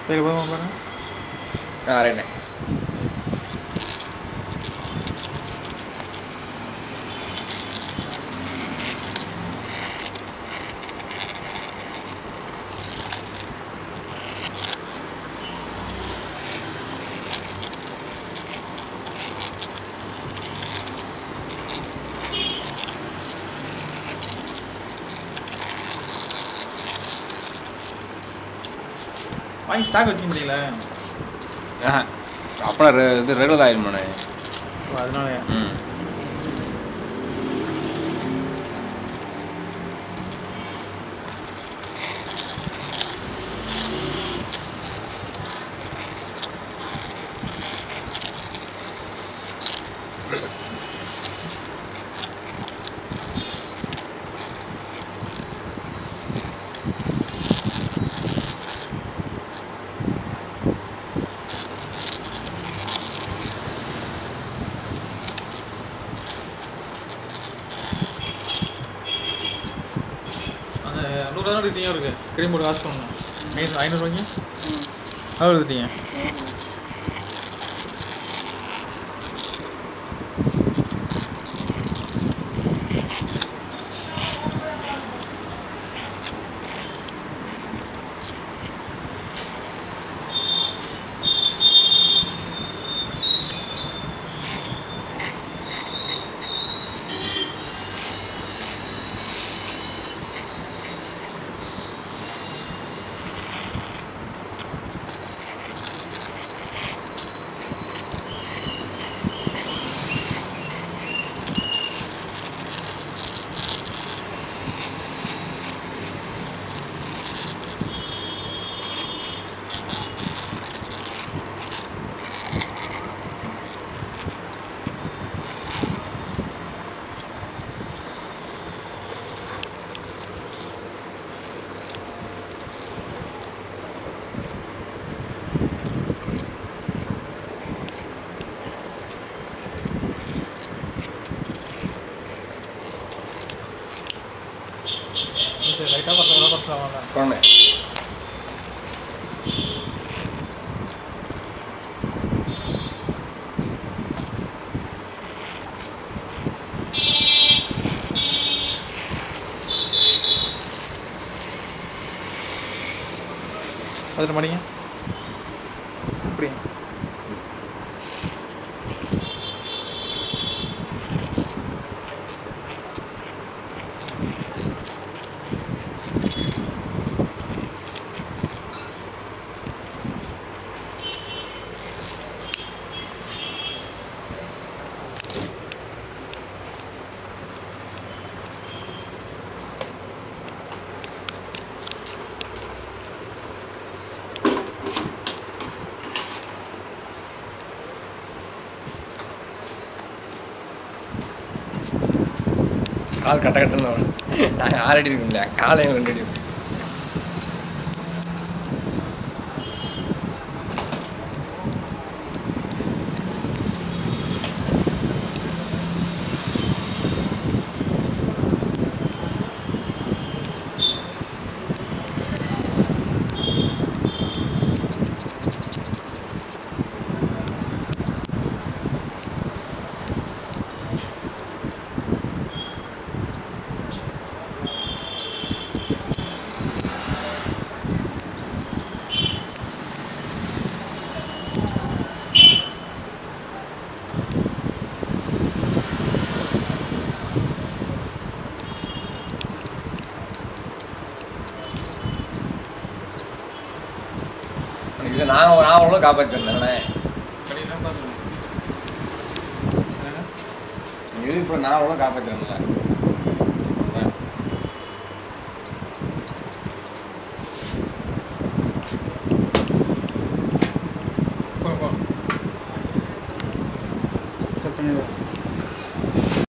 சரி போதுமா பாருங்க ஆ ரைட்ண்ணே வாங்கி ஸ்டாக் வச்சுக்க முடியல ஆஹா அப்போனா ரெ இது ரெகுலர் ஆயிடுமாண்ணே ஓ அதனால ம் அந்த நூறுரூவா தான் எடுத்துட்டீங்க இருக்கு கிரீம் போட்டு வாஷ் பண்ணணும் ஐநூறு ஐநூறுவாய்க்கு அவ்வளோ எடுத்துட்டீங்க சரி லைட்டாக பத்து ரூபா பத்து ரூபா போண்ணே பதினெட்டு மணிங்க அப்படியா கால் கட்ட கட்டன்னு வரும் நாங்கள் ஆறு அடி இருக்கும்ல காலையும் ரெண்டு அடி இருக்கும் இது நாங்கள் நான் அவ்வளோ காப்பாற்றிருந்தேண்ணே கடையில் பார்த்துருங்க இது இப்போ நான் அவ்வளோ காப்பாற்றிருந்தேன்